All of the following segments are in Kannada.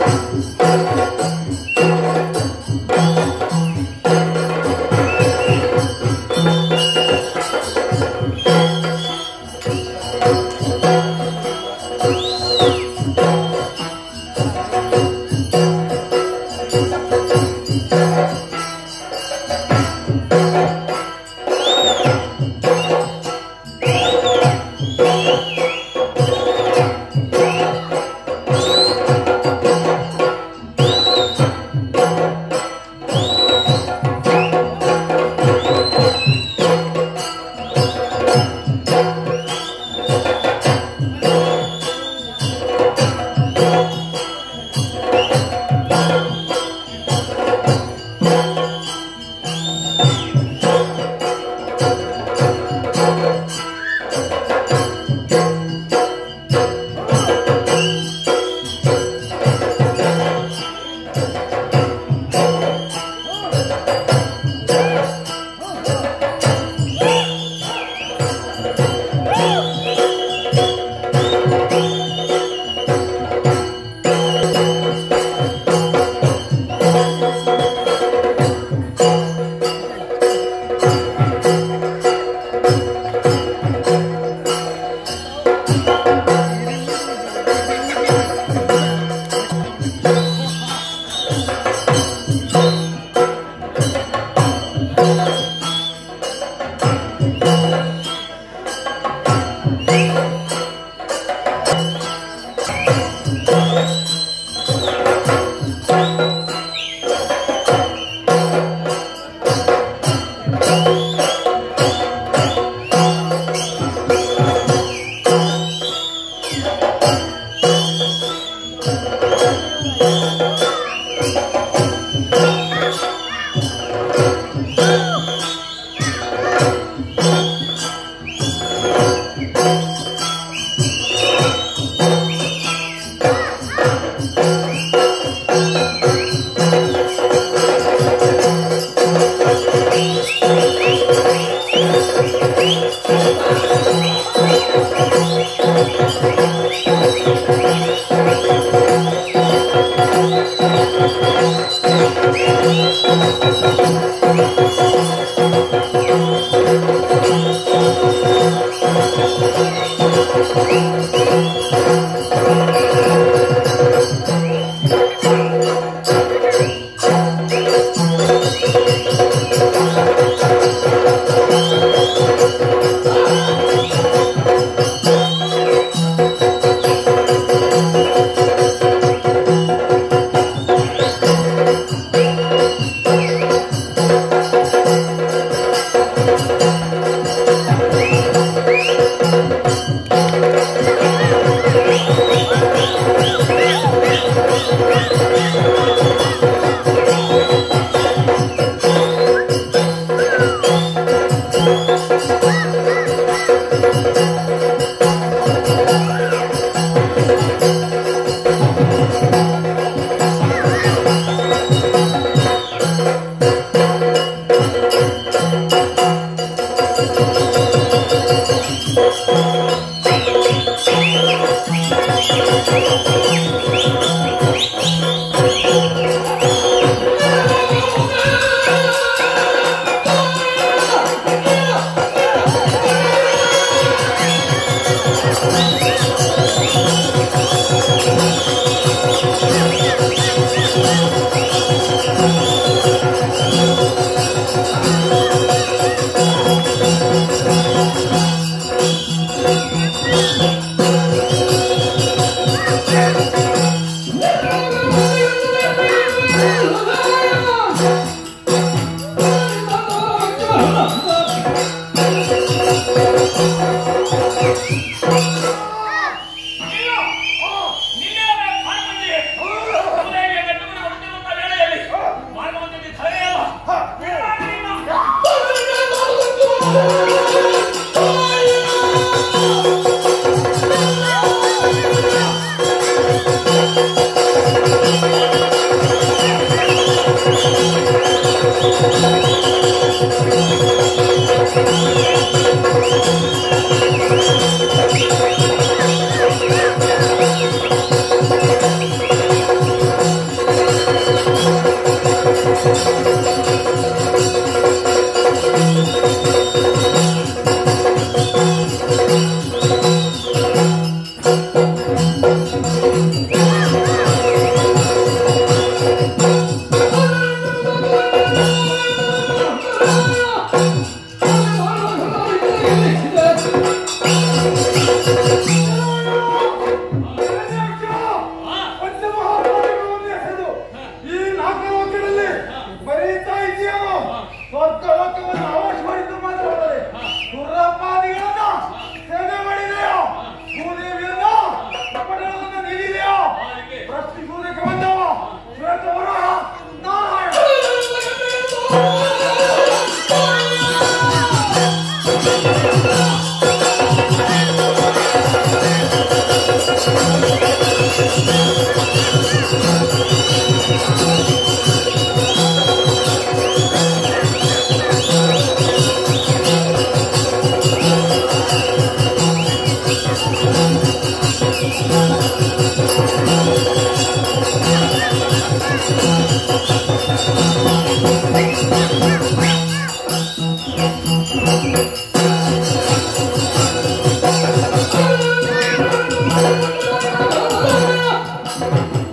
ಆ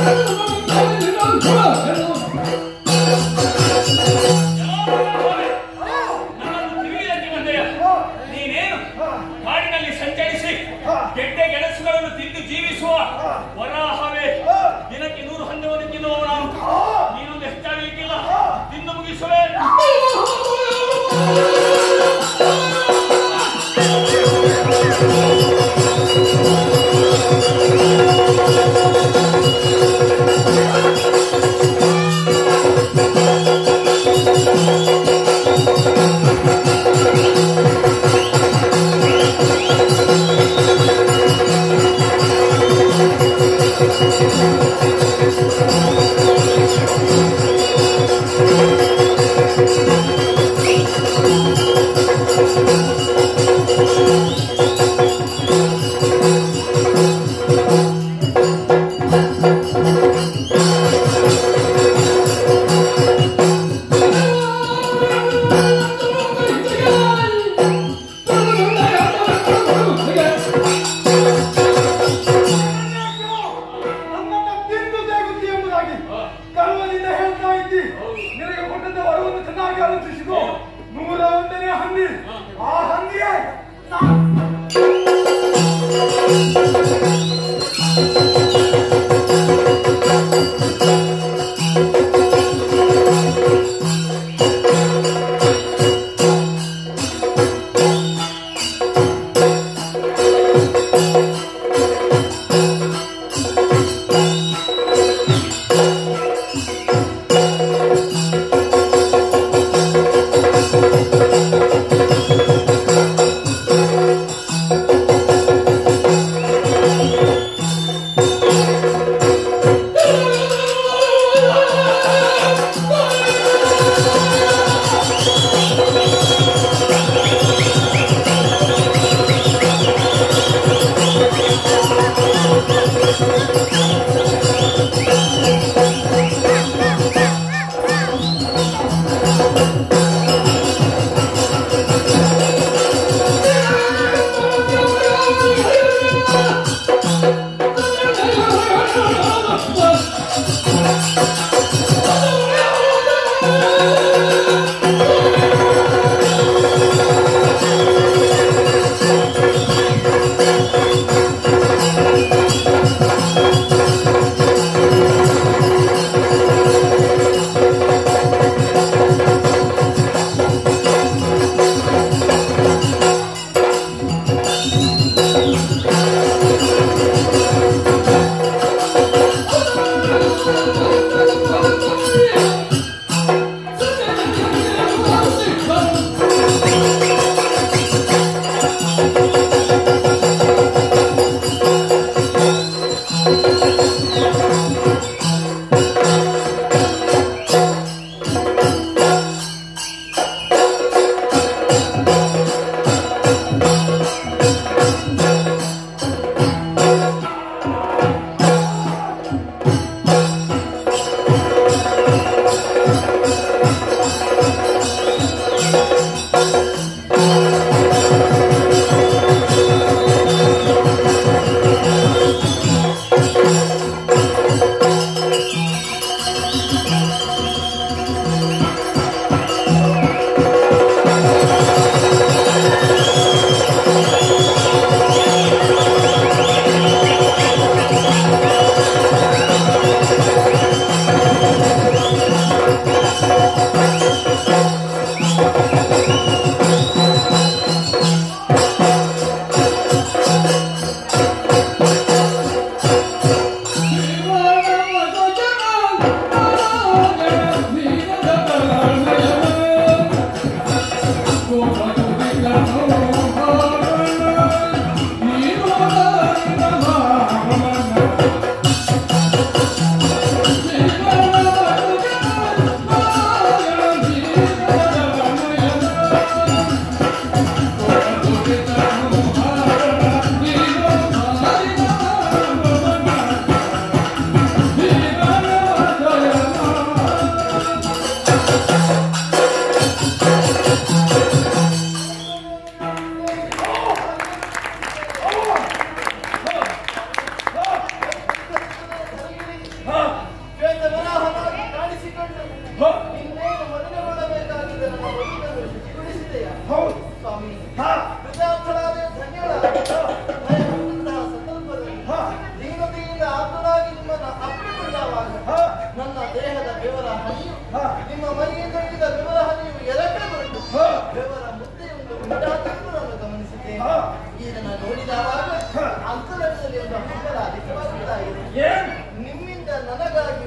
ನನ್ನನ್ನು ತಿರುಗಿದಂತೆ ಬಂದೆಯ ನೀನೇನು ಕಾಡಿನಲ್ಲಿ ಸಂಚರಿಸಿ ಗೆಡ್ಡೆ ಗೆಣಸುಗಳನ್ನು ತಿಂದು ಜೀವಿಸುವ ವರಾಹವೇ ದಿನಕ್ಕೆ ನೂರು ಹಂದವನ್ನು ತಿನ್ನುವ ನಾನು ನೀನೊಂದು ಹೆಚ್ಚಾಗಲಿಕ್ಕಿಲ್ಲ ತಿಂದು ಮುಗಿಸುವೆ ನನ್ನನ್ನ ತಿಂದು ತೇಗುತ್ತಿ ಎಂಬುದಾಗಿ ಗರ್ವದಿಂದ ಹೇಳ್ತಾ ಇದ್ದಿ ನಿನಗೆ ಕೊಟ್ಟಂತ ವರವನ್ನು ಚೆನ್ನಾಗಿ ಆಲೋಚಿಸಿಕೊ ನೂರ ಒಂದನೇ ಹಂದಿ ಆ ಹಂದಿಯೇ ನಾ-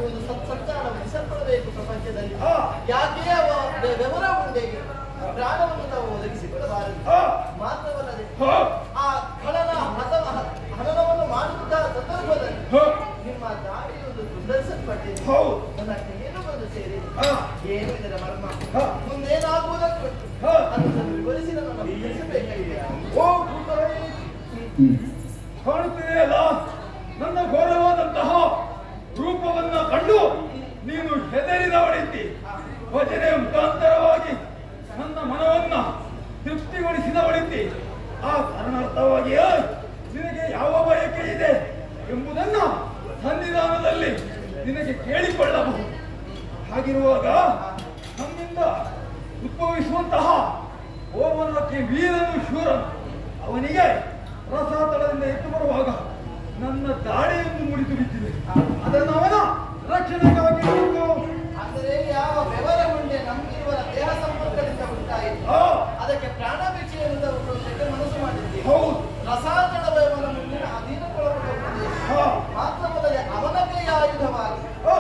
ಒಂದು ಸತ್ಸಂಚಾರ ವಿಸರ್ಪಡಬೇಕು ಪ್ರಪಂಚದಲ್ಲಿ ಹಾ. ಯಾಕೆ ಅವ ವ್ಯ- ವ್ಯವರ ಉಂಡೆಗೆ ಪ್ರಾಣವನ್ನು ತಾವು ಒದಗಿಸಿಕೊಡಬಾರದು ಹಾ. ಮಾತ್ರವಲ್ಲದೆ ಹಾ. ಆ ಖಳನ ಹತ ಹನನವನ್ನು ಮಾಡುತ್ತಾ ಸಂದರ್ಭದಲ್ಲಿ ಹಾ. ನಿಮ್ಮ ದಾರಿಯೊಂದು ದುಂಡರಿಸಲ್ಪಟ್ಟಿದೆ ಹೌದು. ನನ್ನ ಕೈಯನ್ನು ಬಂದು ಸೇರಿದೆ ಹಾ. ಏನು ಇದರ ಮರ್ಮ ಹಾ. ಮುಂದೇನಾಗುವುದಕ್ಕೆ ಹಾ. ಅದನ್ನು ವಿವರಿಸಿ ನನ್ನ ತಿಳಿಸಬೇಕಾಗಿದೆ ಓ ಪುತ್ರರೇ, ಕಾಣುತ್ತಿದೆಯಲ್ಲ ನನ್ನ ಘೋರವಾದಂತಹ ರೂಪವನ್ನ ಕಂಡು ನೀನು ಹೆದರಿದವಳಿದ್ದಿ ಭಜನೆ ಮುಖಾಂತರವಾಗಿ ನನ್ನ ಮನವನ್ನ ತೃಪ್ತಿಗೊಳಿಸಿದವಳಿದ್ದಿ ಆ ಕಾರಣಾರ್ಥವಾಗಿಯೇ ನಿನಗೆ ಯಾವ ಬಯಕೆ ಇದೆ ಎಂಬುದನ್ನ ಸನ್ನಿಧಾನದಲ್ಲಿ ನಿನಗೆ ಕೇಳಿಕೊಳ್ಳಬಹುದು ಹಾಗಿರುವಾಗ ನಮ್ಮಿಂದ ಉದ್ಭವಿಸುವಂತಹ ಓರ್ವನಕ್ಕೆ ವೀರನು ಶೂರನು ಅವನಿಗೆ ರಸಾತಳದಿಂದ ಎದ್ದು ಬರುವಾಗ ನನ್ನ ದಾಳಿಯನ್ನು ಮುರಿದು ಬಿದ್ದಿದೆ ಅದನ್ನು ಅವನ ರಕ್ಷಣೆಗಾಗಿ ಇಟ್ಟು, ಅಂದರೆ ಯಾವ ಬೆವರ ಉಂಡೆ ನಮ್ಗಿರುವ ದೇಹ ಸಂಪರ್ಕದಿಂದ ಉಂಟಾಯಿತು ಆ, ಅದಕ್ಕೆ ಪ್ರಾಣಾಪೇಕ್ಷೆಯನ್ನು ಕೊಡಲಿಕ್ಕೆ ಮನಸ್ಸು ಮಾಡಿದ್ದೀವಿ ಹೌದು ರಸಾತಳ ಭಯವನ ಮುಂದಿನ ಅಧೀನಕ್ಕೊಳಪಡುವ ಪ್ರದೇಶ ಆ, ಮಾತ್ರವಲ್ಲದೆ ಅವನ ಕೈಯ ಆಯುಧವಾಗಿ ಆ,